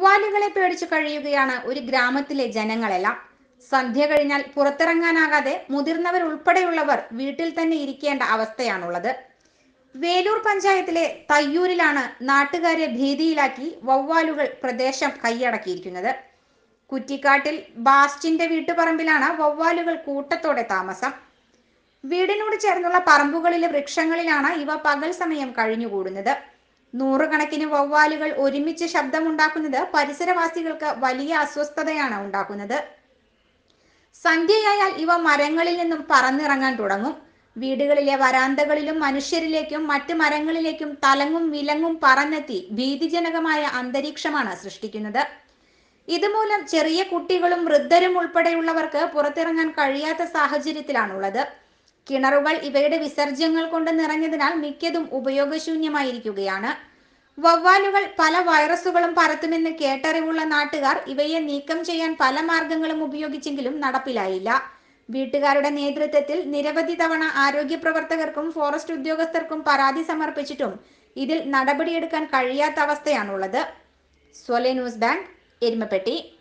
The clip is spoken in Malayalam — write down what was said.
വവ്വാലുകളെ പേടിച്ചു കഴിയുകയാണ് ഒരു ഗ്രാമത്തിലെ ജനങ്ങളെല്ലാം സന്ധ്യ കഴിഞ്ഞാൽ പുറത്തിറങ്ങാനാകാതെ മുതിർന്നവരുൾപ്പെടെയുള്ളവർ വീട്ടിൽ തന്നെ ഇരിക്കേണ്ട അവസ്ഥയാണുള്ളത് വേലൂർ പഞ്ചായത്തിലെ തയ്യൂരിലാണ് നാട്ടുകാരെ ഭീതിയിലാക്കി വവ്വാലുകൾ പ്രദേശം കൈയടക്കിയിരിക്കുന്നത് കുറ്റിക്കാട്ടിൽ ബാസ്റ്റിന്റെ വീട്ടുപറമ്പിലാണ് വവ്വാലുകൾ കൂട്ടത്തോടെ താമസം വീടിനോട് ചേർന്നുള്ള പറമ്പുകളിലെ വൃക്ഷങ്ങളിലാണ് ഇവ പകൽ സമയം കഴിഞ്ഞുകൂടുന്നത് നൂറുകണക്കിന് വവ്വാലുകൾ ഒരുമിച്ച് ശബ്ദമുണ്ടാക്കുന്നത് പരിസരവാസികൾക്ക് വലിയ അസ്വസ്ഥതയാണ് ഉണ്ടാക്കുന്നത് സന്ധ്യയായാൽ ഇവ മരങ്ങളിൽ നിന്നും പറന്നിറങ്ങാൻ തുടങ്ങും വീടുകളിലെ വരാന്തകളിലും മനുഷ്യരിലേക്കും മറ്റ് മരങ്ങളിലേക്കും തലങ്ങും വിലങ്ങും പറന്നെത്തി ഭീതിജനകമായ അന്തരീക്ഷമാണ് സൃഷ്ടിക്കുന്നത് ഇതുമൂലം ചെറിയ കുട്ടികളും വൃദ്ധരും ഉൾപ്പെടെയുള്ളവർക്ക് പുറത്തിറങ്ങാൻ കഴിയാത്ത സാഹചര്യത്തിലാണുള്ളത് കിണറുകൾ ഇവയുടെ വിസർജ്യങ്ങൾ കൊണ്ട് നിറഞ്ഞതിനാൽ മിക്കതും ഉപയോഗശൂന്യമായിരിക്കുകയാണ് വവ്വാലുകൾ പല വൈറസുകളും പരത്തുമെന്ന് കേട്ടറിവുള്ള നാട്ടുകാർ ഇവയെ നീക്കം ചെയ്യാൻ പല മാർഗങ്ങളും ഉപയോഗിച്ചെങ്കിലും നടപ്പിലായില്ല വീട്ടുകാരുടെ നേതൃത്വത്തിൽ നിരവധി തവണ ആരോഗ്യ പ്രവർത്തകർക്കും ഫോറസ്റ്റ് ഉദ്യോഗസ്ഥർക്കും പരാതി സമർപ്പിച്ചിട്ടും ഇതിൽ നടപടിയെടുക്കാൻ കഴിയാത്ത അവസ്ഥയാണുള്ളത് സ്വലെ ന്യൂസ് ബാങ്ക് എരുമപ്പെട്ടി